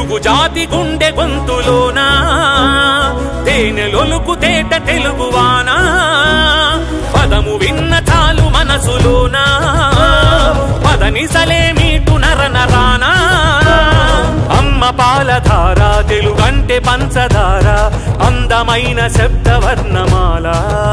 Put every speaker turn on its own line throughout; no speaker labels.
తెలుగు జాతి గుండె గొంతులోనా తేనెలొలుకు తేట తెలుగువానా పదము విన్న చాలు మనసులోనా పదని సలేమీటు నర నరానా అమ్మ పాలధార తెలుగంటే పంచదార అందమైన శబ్దవర్ణమాల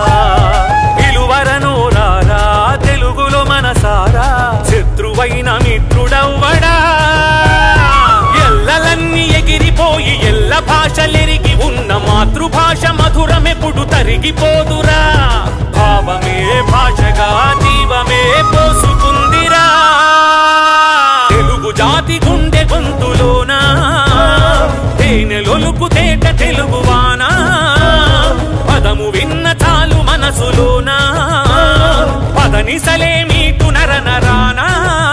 పిలువరనోరారా తెలుగులో మనసారా శత్రువైన మిత్రుడవ్వడా ఎల్లలన్నీ ఎగిరిపోయి ఎల్ల భాషలెరిగి ఉన్న మాతృభాష మధురమెప్పుడు తరిగిపోదురా భావమే భాషగా జీవమే పోసుకుందిరా తెలుగు జాతి గుండె గొంతులోనా తేనెలొలుకు తేట తెలుగువానా పదము విన్న చాలు మనసులోనా పదని సలేమీటు నర నరానా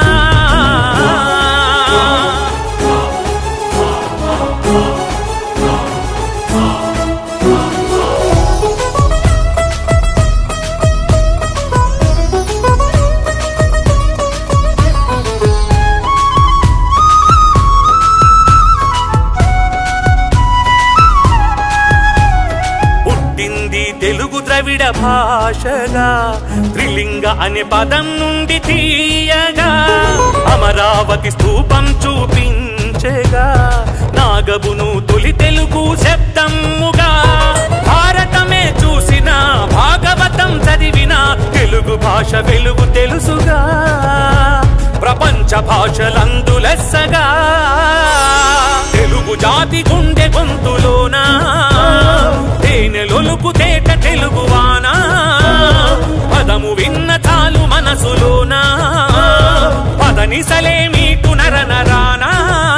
పుట్టింది తెలుగు ద్రవిడ భాషగా త్రిలింగ అనే పదం నుండి తీయగా అమరావతి స్తూపం చూపించగా నాగబును తొలి తెలుగు శబ్దముగా భారతమే చూసిన భాగవతం చదివిన తెలుగు భాష వెలుగు తెలుసుగా ప్రపంచ భాషలందు లెస్సగా తెలుగు జాతి గుండె గొంతులోనా తేనెలొలుకు తేట తెలుగువానా పదము విన్న చాలు మనసులోనా పదని సలేమీటు నర నరానా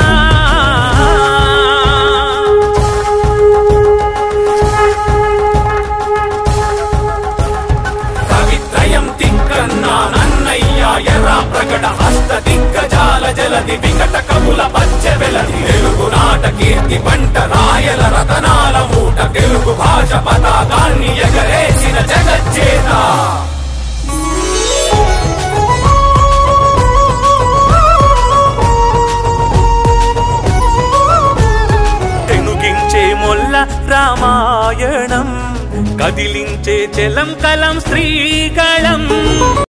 కవిత్రయం తిక్కన్నా నన్నయ్య ఎర్ర ప్రకట హస్త దిగ్గజాల జలది వికట కవుల పచ్చ వెలది తెలుగు నాట కీర్తి పంట రాయల రతనాల మూట తెలుగు భాష పతాకాన్ని ఎగరేసిన జగజ్జేత
తెనుగించే మొల్ల రామాయణం కదిలించే చలం కలం శ్రీకళం